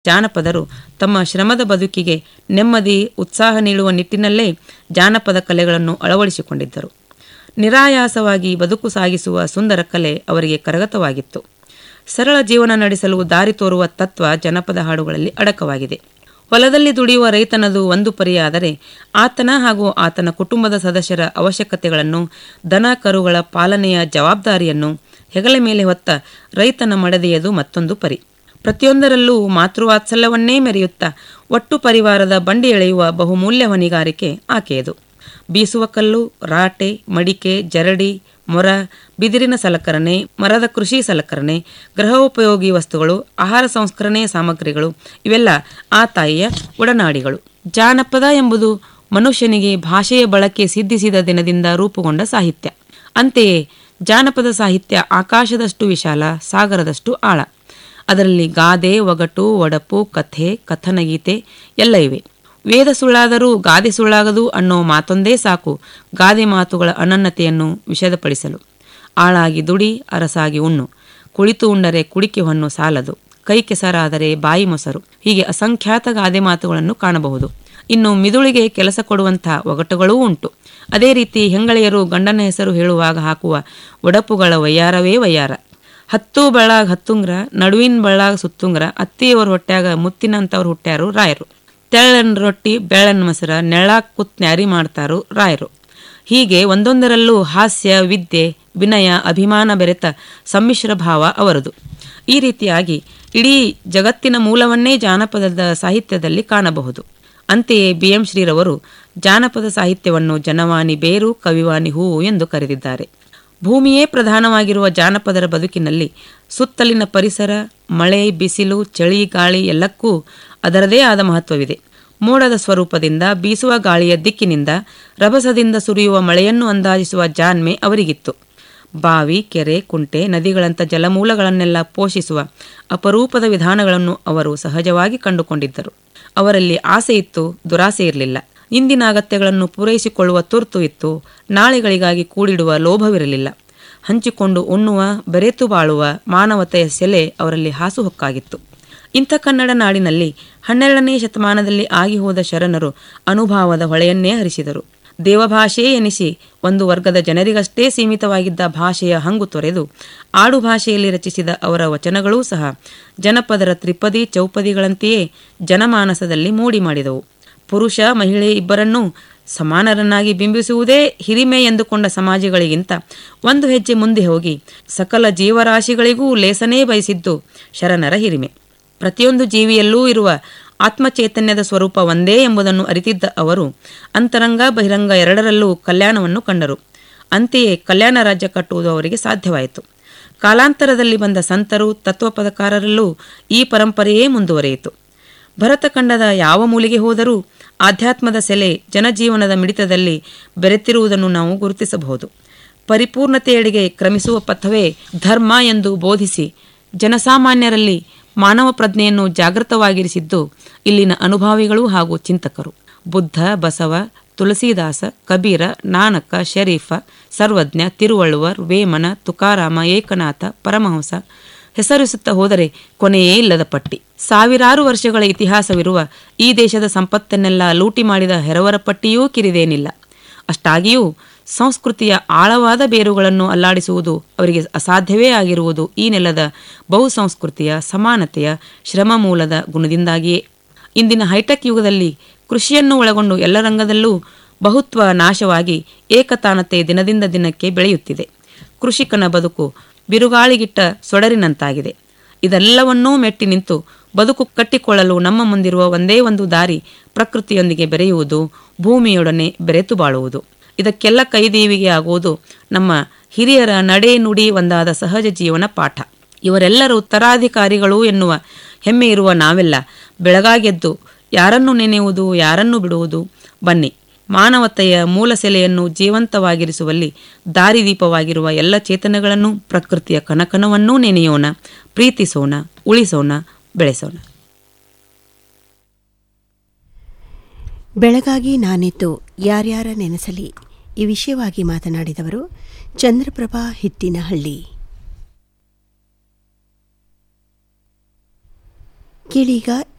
ಜಾನಪದರು ತಮ್ಮ ಶ್ರಮದ ಬದುಕಿಗೆ ನೆಮ್ಮದಿ ಉತ್ಸಾಹ ನೀಡುವ ನಿಟ್ಟಿನಲ್ಲೇ ಜಾನಪದ ಕಲೆಗಳನ್ನು ಅಳವಡಿಸಿಕೊಂಡಿದ್ದರು ನಿರಾಯಾಸವಾಗಿ ಬದುಕು ಸಾಗಿಸುವ ಸುಂದರ ಕಲೆ ಅವರಿಗೆ ಕರಗತವಾಗಿತ್ತು ಸರಳ ಜೀವನ ನಡೆಸಲು ದಾರಿ ತೋರುವ ತತ್ವ ಜನಪದ ಹಾಡುಗಳಲ್ಲಿ ಅಡಕವಾಗಿದೆ ಹೊಲದಲ್ಲಿ ದುಡಿಯುವ ರೈತನದು ಒಂದು ಪರಿಯಾದರೆ ಆತನ ಹಾಗೂ ಆತನ ಕುಟುಂಬದ ಸದಸ್ಯರ ಅವಶ್ಯಕತೆಗಳನ್ನು ದನ ಕರುಗಳ ಪಾಲನೆಯ ಜವಾಬ್ದಾರಿಯನ್ನು ಹೆಗಲ ಮೇಲೆ ಹೊತ್ತ ರೈತನ ಮಡದೆಯದು ಮತ್ತೊಂದು ಪರಿ ಪ್ರತಿಯೊಂದರಲ್ಲೂ ಮಾತೃವಾತ್ಸಲ್ಯವನ್ನೇ ಮೆರೆಯುತ್ತಾ ಒಟ್ಟು ಪರಿವಾರದ ಬಂಡಿ ಎಳೆಯುವ ಬಹುಮೂಲ್ಯ ಹೊಣೆಗಾರಿಕೆ ಆಕೆಯದು ಬೀಸುವ ಕಲ್ಲು ರಾಟೆ ಮಡಿಕೆ ಜರಡಿ ಮೊರ ಬಿದಿರಿನ ಸಲಕರಣೆ ಮರದ ಕೃಷಿ ಸಲಕರಣೆ ಗೃಹೋಪಯೋಗಿ ವಸ್ತುಗಳು ಆಹಾರ ಸಂಸ್ಕರಣೆ ಸಾಮಗ್ರಿಗಳು ಇವೆಲ್ಲ ಆ ತಾಯಿಯ ಒಡನಾಡಿಗಳು ಜಾನಪದ ಎಂಬುದು ಮನುಷ್ಯನಿಗೆ ಭಾಷೆಯ ಬಳಕೆ ಸಿದ್ಧಿಸಿದ ದಿನದಿಂದ ರೂಪುಗೊಂಡ ಸಾಹಿತ್ಯ ಅಂತೆಯೇ ಜಾನಪದ ಸಾಹಿತ್ಯ ಆಕಾಶದಷ್ಟು ವಿಶಾಲ ಸಾಗರದಷ್ಟು ಆಳ ಅದರಲ್ಲಿ ಗಾದೆ ಒಗಟು ಒಡಪು ಕಥೆ ಕಥನಗೀತೆ ಎಲ್ಲ ಇವೆ ವೇದ ಸುಳ್ಳಾದರೂ ಗಾದೆ ಸುಳ್ಳಾಗದು ಅನ್ನೋ ಮಾತೊಂದೇ ಸಾಕು ಗಾದೆ ಮಾತುಗಳ ಅನನ್ಯತೆಯನ್ನು ವಿಷದಪಡಿಸಲು ಆಳಾಗಿ ದುಡಿ ಅರಸಾಗಿ ಉಣ್ಣು ಕುಳಿತು ಉಂಡರೆ ಕುಡಿಕೆ ಹೊನ್ನು ಸಾಲದು ಕೈ ಕೆಸರಾದರೆ ಬಾಯಿ ಮೊಸರು ಹೀಗೆ ಅಸಂಖ್ಯಾತ ಗಾದೆ ಮಾತುಗಳನ್ನು ಕಾಣಬಹುದು ಇನ್ನು ಮಿದುಳಿಗೆ ಕೆಲಸ ಕೊಡುವಂಥ ಒಗಟುಗಳೂ ಉಂಟು ಅದೇ ರೀತಿ ಹೆಂಗಳೆಯರು ಗಂಡನ ಹೆಸರು ಹೇಳುವಾಗ ಹಾಕುವ ಒಡಪುಗಳ ವಯ್ಯಾರವೇ ವಯ್ಯಾರ ಹತ್ತು ಬಳ್ಳಾಗ ಹತ್ತುಂಗ್ರ ನಡುವಿನ ಬಳ್ಳಾಗ ಸುತ್ತುಂಗ್ರ ಅತ್ತಿಯವರ ಹೊಟ್ಯಾಗ ಮುತ್ತಿನಂತವ್ರು ಹುಟ್ಟ್ಯಾರು ರಾಯರು ತೆಳ್ಳನ ರೊಟ್ಟಿ ಬೆಳ್ಳನ ಮೊಸರ ನೆಳ್ಳಾಕ್ ಕೂತ್ ನ್ಯಾರಿ ಮಾಡ್ತಾರು ರಾಯರು ಹೀಗೆ ಒಂದೊಂದರಲ್ಲೂ ಹಾಸ್ಯ ವಿದ್ಯೆ ವಿನಯ ಅಭಿಮಾನ ಬೆರೆತ ಸಮ್ಮಿಶ್ರ ಭಾವ ಅವರದು ಈ ರೀತಿಯಾಗಿ ಇಡೀ ಜಗತ್ತಿನ ಮೂಲವನ್ನೇ ಜಾನಪದದ ಸಾಹಿತ್ಯದಲ್ಲಿ ಕಾಣಬಹುದು ಅಂತೆಯೇ ಬಿ ಎಂ ಶ್ರೀರವರು ಜಾನಪದ ಸಾಹಿತ್ಯವನ್ನು ಜನವಾಣಿ ಬೇರು ಕವಿವಾಣಿ ಹೂವು ಎಂದು ಕರೆದಿದ್ದಾರೆ ಭೂಮಿಯೇ ಪ್ರಧಾನವಾಗಿರುವ ಜಾನಪದರ ಬದುಕಿನಲ್ಲಿ ಸುತ್ತಲಿನ ಪರಿಸರ ಮಳೆ ಬಿಸಿಲು ಚಳಿ ಗಾಳಿ ಎಲ್ಲಕ್ಕೂ ಅದರದೇ ಆದ ಮಹತ್ವವಿದೆ ಮೋಡದ ಸ್ವರೂಪದಿಂದ ಬೀಸುವ ಗಾಳಿಯ ದಿಕ್ಕಿನಿಂದ ರಭಸದಿಂದ ಸುರಿಯುವ ಮಳೆಯನ್ನು ಅಂದಾಜಿಸುವ ಜಾನ್ಮೆ ಅವರಿಗಿತ್ತು ಬಾವಿ ಕೆರೆ ಕುಂಟೆ ನದಿಗಳಂಥ ಜಲಮೂಲಗಳನ್ನೆಲ್ಲ ಪೋಷಿಸುವ ಅಪರೂಪದ ವಿಧಾನಗಳನ್ನು ಅವರು ಸಹಜವಾಗಿ ಕಂಡುಕೊಂಡಿದ್ದರು ಅವರಲ್ಲಿ ಆಸೆ ಇತ್ತು ದುರಾಸೆ ಇರಲಿಲ್ಲ ಇಂದಿನ ಅಗತ್ಯಗಳನ್ನು ಪೂರೈಸಿಕೊಳ್ಳುವ ತುರ್ತು ಇತ್ತು ನಾಳೆಗಳಿಗಾಗಿ ಕೂಡಿಡುವ ಲೋಭವಿರಲಿಲ್ಲ ಹಂಚಿಕೊಂಡು ಉಣ್ಣುವ ಬೆರೆತು ಬಾಳುವ ಮಾನವತೆಯ ಸೆಲೆ ಅವರಲ್ಲಿ ಹಾಸುಹೊಕ್ಕಾಗಿತ್ತು ಇಂಥ ಕನ್ನಡ ನಾಡಿನಲ್ಲಿ ಹನ್ನೆರಡನೇ ಶತಮಾನದಲ್ಲಿ ಆಗಿ ಹೋದ ಶರಣರು ಅನುಭಾವದ ಹೊಳೆಯನ್ನೇ ಹರಿಸಿದರು ದೇವಭಾಷೆ ಎನಿಸಿ ಒಂದು ವರ್ಗದ ಜನರಿಗಷ್ಟೇ ಸೀಮಿತವಾಗಿದ್ದ ಭಾಷೆಯ ಹಂಗು ತೊರೆದು ಆಡು ಭಾಷೆಯಲ್ಲಿ ರಚಿಸಿದ ಅವರ ವಚನಗಳೂ ಸಹ ಜನಪದರ ತ್ರಿಪದಿ ಚೌಪದಿಗಳಂತೆಯೇ ಜನಮಾನಸದಲ್ಲಿ ಮೂಡಿ ಮಾಡಿದವು ಪುರುಷ ಮಹಿಳೆ ಇಬ್ಬರನ್ನೂ ಸಮಾನರನ್ನಾಗಿ ಬಿಂಬಿಸುವುದೇ ಹಿರಿಮೆ ಎಂದುಕೊಂಡ ಸಮಾಜಗಳಿಗಿಂತ ಒಂದು ಹೆಜ್ಜೆ ಮುಂದೆ ಹೋಗಿ ಸಕಲ ಜೀವರಾಶಿಗಳಿಗೂ ಲೇಸನೇ ಬಯಸಿದ್ದು ಶರಣರ ಹಿರಿಮೆ ಪ್ರತಿಯೊಂದು ಜೀವಿಯಲ್ಲೂ ಇರುವ ಆತ್ಮಚೈತನ್ಯದ ಸ್ವರೂಪ ಒಂದೇ ಎಂಬುದನ್ನು ಅರಿತಿದ್ದ ಅವರು ಅಂತರಂಗ ಬಹಿರಂಗ ಎರಡರಲ್ಲೂ ಕಲ್ಯಾಣವನ್ನು ಕಂಡರು ಅಂತೆಯೇ ಕಲ್ಯಾಣ ರಾಜ್ಯ ಕಟ್ಟುವುದು ಅವರಿಗೆ ಸಾಧ್ಯವಾಯಿತು ಕಾಲಾಂತರದಲ್ಲಿ ಬಂದ ಸಂತರು ತತ್ವಪದಕಾರರಲ್ಲೂ ಈ ಪರಂಪರೆಯೇ ಮುಂದುವರಿಯಿತು ಭರತಖಂಡದ ಯಾವ ಮೂಲೆಗೆ ಹೋದರೂ ಆಧ್ಯಾತ್ಮದ ಸೆಲೆ ಜನಜೀವನದ ಮಿಡಿತದಲ್ಲಿ ಬೆರೆತಿರುವುದನ್ನು ನಾವು ಗುರುತಿಸಬಹುದು ಪರಿಪೂರ್ಣತೆಯೆಡೆಗೆ ಕ್ರಮಿಸುವ ಪಥವೇ ಧರ್ಮ ಎಂದು ಬೋಧಿಸಿ ಜನಸಾಮಾನ್ಯರಲ್ಲಿ ಮಾನವ ಪ್ರಜ್ಞೆಯನ್ನು ಜಾಗೃತವಾಗಿರಿಸಿದ್ದು ಇಲ್ಲಿನ ಅನುಭಾವಿಗಳು ಹಾಗೂ ಚಿಂತಕರು ಬುದ್ಧ ಬಸವ ತುಳಸಿದಾಸ ಕಬೀರ ನಾನಕ ಶರೀಫ ಸರ್ವಜ್ಞ ತಿರುವಳ್ಳುವರ್ ವೇಮನ ತುಕಾರಾಮ ಏಕನಾಥ ಪರಮಹಂಸ ಹೆಸರಿಸುತ್ತಾ ಹೋದರೆ ಕೊನೆಯೇ ಇಲ್ಲದ ಪಟ್ಟಿ ಸಾವಿರಾರು ವರ್ಷಗಳ ಇತಿಹಾಸವಿರುವ ಈ ದೇಶದ ಸಂಪತ್ತನ್ನೆಲ್ಲ ಲೂಟಿ ಮಾಡಿದ ಹೆರವರ ಪಟ್ಟಿಯೂ ಕಿರಿದೇನಿಲ್ಲ ಅಷ್ಟಾಗಿಯೂ ಸಂಸ್ಕೃತಿಯ ಆಳವಾದ ಬೇರುಗಳನ್ನು ಅಲ್ಲಾಡಿಸುವುದು ಅವರಿಗೆ ಅಸಾಧ್ಯವೇ ಆಗಿರುವುದು ಈ ನೆಲದ ಬಹುಸಂಸ್ಕೃತಿಯ ಸಮಾನತೆಯ ಶ್ರಮ ಮೂಲದ ಗುಣದಿಂದಾಗಿಯೇ ಇಂದಿನ ಹೈಟೆಕ್ ಯುಗದಲ್ಲಿ ಕೃಷಿಯನ್ನು ಒಳಗೊಂಡು ಎಲ್ಲ ರಂಗದಲ್ಲೂ ಬಹುತ್ವ ನಾಶವಾಗಿ ಏಕತಾನತೆ ದಿನದಿಂದ ದಿನಕ್ಕೆ ಬೆಳೆಯುತ್ತಿದೆ ಕೃಷಿಕನ ಬದುಕು ಬಿರುಗಾಳಿಗಿಟ್ಟ ಸೊಡರಿನಂತಾಗಿದೆ ಇದೆಲ್ಲವನ್ನೂ ಮೆಟ್ಟಿ ನಿಂತು ಬದುಕು ಕಟ್ಟಿಕೊಳ್ಳಲು ನಮ್ಮ ಮುಂದಿರುವ ಒಂದೇ ಒಂದು ದಾರಿ ಪ್ರಕೃತಿಯೊಂದಿಗೆ ಬೆರೆಯುವುದು ಭೂಮಿಯೊಡನೆ ಬೆರೆತು ಬಾಳುವುದು ಇದಕ್ಕೆಲ್ಲ ಕೈದೇವಿಗೆ ಆಗುವುದು ನಮ್ಮ ಹಿರಿಯರ ನಡೆ ನುಡಿ ಒಂದಾದ ಸಹಜ ಜೀವನ ಪಾಠ ಇವರೆಲ್ಲರೂ ಉತ್ತರಾಧಿಕಾರಿಗಳು ಎನ್ನುವ ಹೆಮ್ಮೆ ಇರುವ ನಾವೆಲ್ಲ ಬೆಳಗಾಗೆದ್ದು ಯಾರನ್ನು ನೆನೆಯುವುದು ಯಾರನ್ನು ಬಿಡುವುದು ಬನ್ನಿ ಮಾನವತೆಯ ಮೂಲ ಸೆಲೆಯನ್ನು ಜೀವಂತವಾಗಿರಿಸುವಲ್ಲಿ ದಾರಿದೀಪವಾಗಿರುವ ಎಲ್ಲ ಚೇತನಗಳನ್ನು ಪ್ರಕೃತಿಯ ಕನಕನವನ್ನೂ ನೆನೆಯೋಣ ಪ್ರೀತಿಸೋಣ ಉಳಿಸೋಣ ಬೆಳೆಸೋಣ ಬೆಳಗಾಗಿ ನಾನಿದ್ದು ಯಾರ್ಯಾರ ನೆನೆಸಲಿ ಈ ವಿಷಯವಾಗಿ ಮಾತನಾಡಿದವರು ಚಂದ್ರಪ್ರಭಾ ಹಿತ್ತಿನಹಳ್ಳಿ ಕೇಳೀಗ